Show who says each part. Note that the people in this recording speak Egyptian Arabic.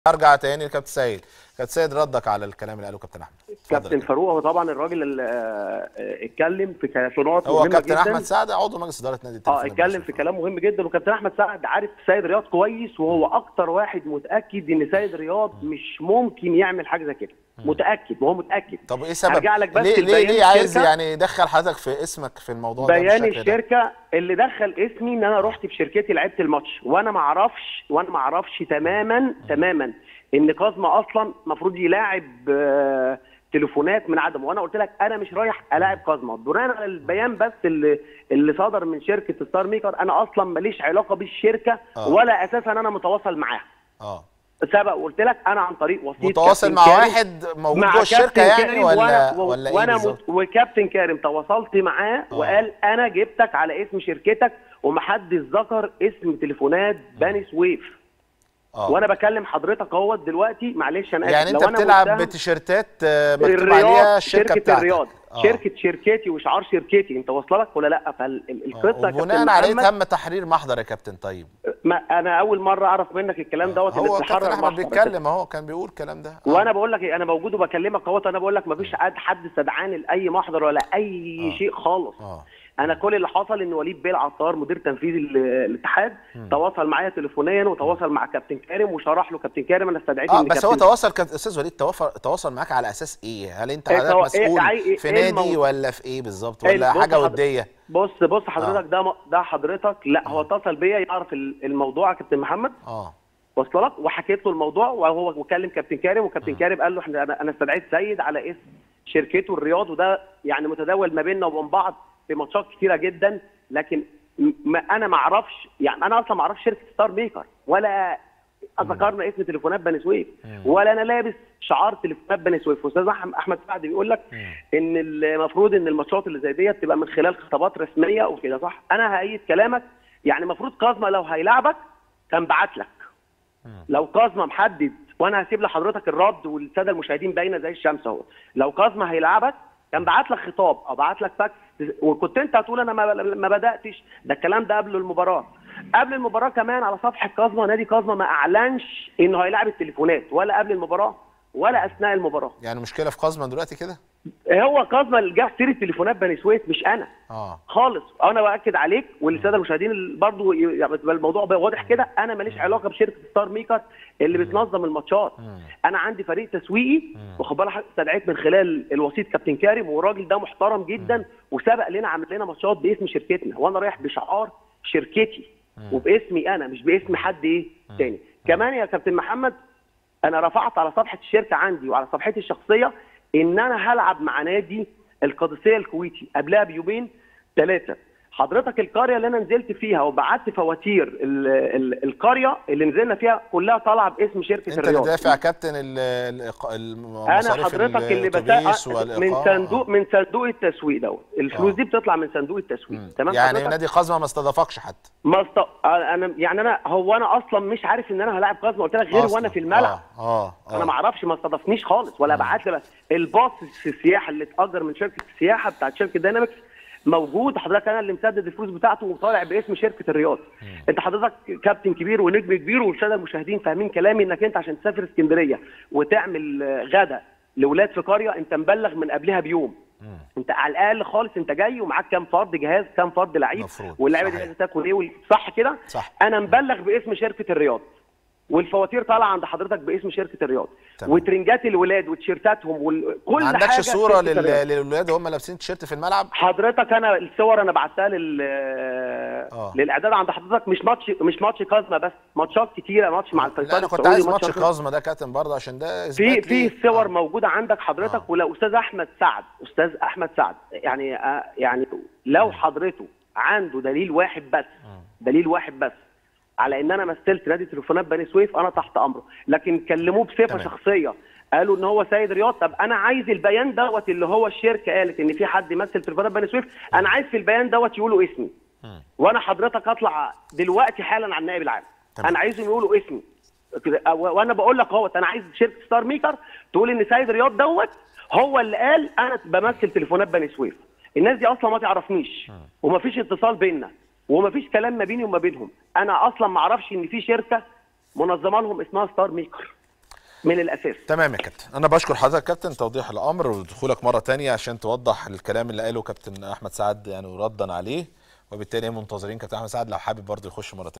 Speaker 1: ارجع تاني لكابتن سيد كابتن سيد ردك على الكلام اللي قاله كابتن احمد اتفضل يا
Speaker 2: كابتن
Speaker 1: كابتن.
Speaker 2: فاروق هو طبعا الراجل اللي آه، آه، اتكلم في ك- في نقط
Speaker 1: هو
Speaker 2: مهمه
Speaker 1: كابتن
Speaker 2: جدا
Speaker 1: احمد سعد عضو مجلس اداره نادي
Speaker 2: اه
Speaker 1: التلفزيون
Speaker 2: اتكلم
Speaker 1: المصري.
Speaker 2: في كلام مهم جدا وكابتن احمد سعد عارف سيد رياض كويس وهو اكتر واحد متاكد ان سيد رياض مش ممكن يعمل حاجه زي كده متاكد وهو متاكد
Speaker 1: طب ايه سبب
Speaker 2: هرجع لك بس
Speaker 1: ليه ليه,
Speaker 2: لبيان
Speaker 1: ليه عايز
Speaker 2: الشركة.
Speaker 1: يعني يدخل حضرتك في اسمك في الموضوع ده
Speaker 2: بيان
Speaker 1: بالشكل ده؟
Speaker 2: الشركه اللي دخل اسمي ان انا رحت في شركتي لعبت الماتش وانا ما اعرفش وانا ما اعرفش تماما تماما ان كازما اصلا المفروض يلاعب آه، تليفونات من عدم وانا قلت لك انا مش رايح الاعب كازما بناء على البيان بس اللي اللي صدر من شركه ستار ميكر انا اصلا ماليش علاقه بالشركه
Speaker 1: آه.
Speaker 2: ولا اساسا انا متواصل معاها
Speaker 1: اه
Speaker 2: سبق قلت لك انا عن طريق وسيط
Speaker 1: متواصل
Speaker 2: كابتن
Speaker 1: مع
Speaker 2: كارم.
Speaker 1: واحد موجود
Speaker 2: مع
Speaker 1: جوه الشركه
Speaker 2: كابتن
Speaker 1: يعني
Speaker 2: كارم
Speaker 1: ولا
Speaker 2: وأنا-
Speaker 1: ولا ايه
Speaker 2: وانا
Speaker 1: بالظبط؟
Speaker 2: مت- وكابتن كارم تواصلت معاه
Speaker 1: آه.
Speaker 2: وقال انا جبتك على اسم شركتك ومحدش ذكر اسم تليفونات بني سويف
Speaker 1: اه
Speaker 2: وانا بكلم حضرتك اهوت دلوقتي معلش انا آسف.
Speaker 1: يعني انت
Speaker 2: لو أنا
Speaker 1: بتلعب
Speaker 2: متهم-
Speaker 1: بتيشيرتات آه، مكتوب
Speaker 2: الرياض
Speaker 1: عليها الشركه
Speaker 2: شركه
Speaker 1: بتاعتك
Speaker 2: الرياض
Speaker 1: آه.
Speaker 2: شركه شركتي وشعار شركتي انت واصله لك ولا لا فالقصه يا كابتن
Speaker 1: وبناء عليه
Speaker 2: محمد
Speaker 1: تم تحرير محضر يا كابتن طيب
Speaker 2: ما انا اول مره اعرف منك الكلام دوت اللي
Speaker 1: هو
Speaker 2: بتحرر
Speaker 1: كابتن احمد
Speaker 2: محضر.
Speaker 1: بيتكلم اهو كان بيقول الكلام ده آه.
Speaker 2: وانا بقول لك إيه، انا موجود وبكلمك اهوت انا بقول لك مفيش حد حد استدعاني لاي محضر ولا اي
Speaker 1: آه.
Speaker 2: شيء خالص
Speaker 1: اه
Speaker 2: انا كل اللي حصل ان وليد بيه العطار مدير تنفيذي ال- الاتحاد تواصل معايا تليفونيا وتواصل مع كابتن كارم وشرح له كابتن كارم انا استدعيت
Speaker 1: اه
Speaker 2: إن
Speaker 1: بس هو
Speaker 2: كابتن-
Speaker 1: تواصل كابتن استاذ وليد تواصل تواصل معاك على اساس ايه؟ هل انت
Speaker 2: إيه
Speaker 1: حضرتك
Speaker 2: توا-
Speaker 1: مسؤول
Speaker 2: إيه- عاي-
Speaker 1: في
Speaker 2: إيه
Speaker 1: نادي
Speaker 2: الموضوع؟
Speaker 1: ولا في ايه بالظبط
Speaker 2: إيه
Speaker 1: ولا
Speaker 2: بص
Speaker 1: حاجه
Speaker 2: حضرتك-
Speaker 1: وديه؟
Speaker 2: بص بص حضرتك ده م- ده حضرتك لا هو اتصل بيا يعرف ال- الموضوع يا كابتن محمد
Speaker 1: اه
Speaker 2: وصل لك وحكيت له الموضوع وهو وكلم كابتن كارم وكابتن كارم قال له احنا انا أنا استدعيت سيد على اسم شركته الرياض وده يعني متداول ما بيننا وبين بعض في ماتشات كتيره جدا لكن م- ما انا ما اعرفش يعني انا اصلا ما اعرفش شركه ستار ميكر ولا ذكرنا اسم تليفونات بني سويف ولا انا لابس شعار تليفونات بني سويف واستاذ أح- احمد سعد بيقول لك ان المفروض ان الماتشات اللي زي ديت تبقى من خلال خطابات رسميه وكده صح انا هأيد كلامك يعني المفروض كازما لو هيلاعبك كان بعت لك لو كازما محدد وانا هسيب لحضرتك الرد والساده المشاهدين باينه زي الشمس اهو لو كازما هيلعبك كان بعت لك خطاب او بعت لك فاكس وكنت انت هتقول انا ما, ما بداتش ده الكلام ده قبل المباراه قبل المباراه كمان على صفحه كازما نادي كازما ما اعلنش انه هيلاعب التليفونات ولا قبل المباراه ولا اثناء المباراه
Speaker 1: يعني مشكله في قزمه دلوقتي كده؟
Speaker 2: هو كازما اللي جاب سيره تليفونات بني سويف مش انا
Speaker 1: اه
Speaker 2: خالص انا باكد عليك والساده المشاهدين برضه يعني تبقى الموضوع بقى واضح كده انا ماليش علاقه بشركه ستار ميكر اللي بتنظم الماتشات انا عندي فريق تسويقي واخد بالك استدعيت من خلال الوسيط كابتن كارم والراجل ده محترم جدا وسبق لنا عمل لنا ماتشات باسم شركتنا وانا رايح بشعار شركتي وباسمي انا مش باسم حد ايه تاني كمان يا كابتن محمد انا رفعت على صفحه الشركه عندي وعلى صفحتي الشخصيه ان انا هلعب مع نادي القادسيه الكويتي قبلها بيومين ثلاثه حضرتك القريه اللي انا نزلت فيها وبعت فواتير ال ال القريه اللي نزلنا فيها كلها طالعه باسم شركه
Speaker 1: انت اللي
Speaker 2: الرياض
Speaker 1: دافع كابتن ال- الإق-
Speaker 2: انا
Speaker 1: المصاريف
Speaker 2: حضرتك اللي
Speaker 1: الأتوبيس
Speaker 2: بسا... من
Speaker 1: والإقامة.
Speaker 2: صندوق من صندوق التسويق دوت الفلوس
Speaker 1: آه.
Speaker 2: دي بتطلع من صندوق التسويق تمام
Speaker 1: يعني
Speaker 2: حضرتك؟
Speaker 1: نادي قزمه ما استضافكش حتى
Speaker 2: ما است... انا يعني انا هو انا اصلا مش عارف ان انا هلاعب قزم قلت لك غير
Speaker 1: أصلاً.
Speaker 2: وانا في الملعب
Speaker 1: اه اه
Speaker 2: انا ما اعرفش ما استضافنيش خالص ولا بعت لي بس الباص في السياحه اللي اتاجر من شركه السياحه بتاعت شركه داينامكس موجود حضرتك انا اللي مسدد الفلوس بتاعته وطالع باسم شركه الرياض انت حضرتك كابتن كبير ونجم كبير والساده المشاهدين فاهمين كلامي انك انت عشان تسافر اسكندريه وتعمل آه، غدا لاولاد في قريه انت مبلغ من قبلها بيوم انت على الاقل خالص انت جاي ومعاك كام فرد جهاز كام فرد لعيب
Speaker 1: مفروض.
Speaker 2: واللعيبه دي
Speaker 1: صحيح.
Speaker 2: لازم تاكل ايه وال- صح كده
Speaker 1: صح.
Speaker 2: انا مبلغ باسم شركه الرياض والفواتير طالعه عند حضرتك باسم شركه الرياض
Speaker 1: تمام.
Speaker 2: وترنجات الولاد وتيشيرتاتهم وكل
Speaker 1: ما عندكش
Speaker 2: حاجه
Speaker 1: صوره
Speaker 2: شركة
Speaker 1: لل...
Speaker 2: الرياض.
Speaker 1: للولاد وهم لابسين تيشيرت في الملعب
Speaker 2: حضرتك انا الصور انا بعتها لل
Speaker 1: آه.
Speaker 2: للاعداد عند حضرتك مش ماتش مش ماتش كازما بس ماتشات كتيره ماتش مع
Speaker 1: لا
Speaker 2: الفيصل
Speaker 1: انا كنت
Speaker 2: السعودي،
Speaker 1: عايز ماتش
Speaker 2: ماتشات-
Speaker 1: قزمه ده كابتن برضه عشان ده
Speaker 2: في
Speaker 1: اثبات
Speaker 2: في
Speaker 1: ليه.
Speaker 2: صور
Speaker 1: آه.
Speaker 2: موجوده عندك حضرتك
Speaker 1: آه.
Speaker 2: ولو استاذ احمد سعد استاذ احمد سعد يعني آه يعني لو حضرته عنده دليل واحد بس دليل واحد بس على ان انا مثلت نادي تليفونات بني سويف انا تحت امره لكن كلموه بصفه
Speaker 1: تمام.
Speaker 2: شخصيه قالوا ان هو سيد رياض طب انا عايز البيان دوت اللي هو الشركه قالت ان في حد يمثل تليفونات بني سويف انا عايز في البيان دوت يقولوا اسمي وانا حضرتك اطلع دلوقتي حالا على النائب العام
Speaker 1: تمام.
Speaker 2: انا عايزهم يقولوا اسمي كده أو- وانا بقول لك اهوت انا عايز شركه ستار ميكر تقول ان سيد رياض دوت هو اللي قال انا بمثل تليفونات بني سويف الناس دي اصلا ما تعرفنيش ومفيش اتصال بيننا ومفيش كلام ما بيني وما بينهم انا اصلا ما اعرفش ان في شركه منظمه لهم اسمها ستار ميكر من الاساس
Speaker 1: تمام يا كابتن انا بشكر حضرتك يا كابتن توضيح الامر ودخولك مره تانية عشان توضح الكلام اللي قاله كابتن احمد سعد يعني ردا عليه وبالتالي منتظرين كابتن احمد سعد لو حابب برضه يخش مره تانية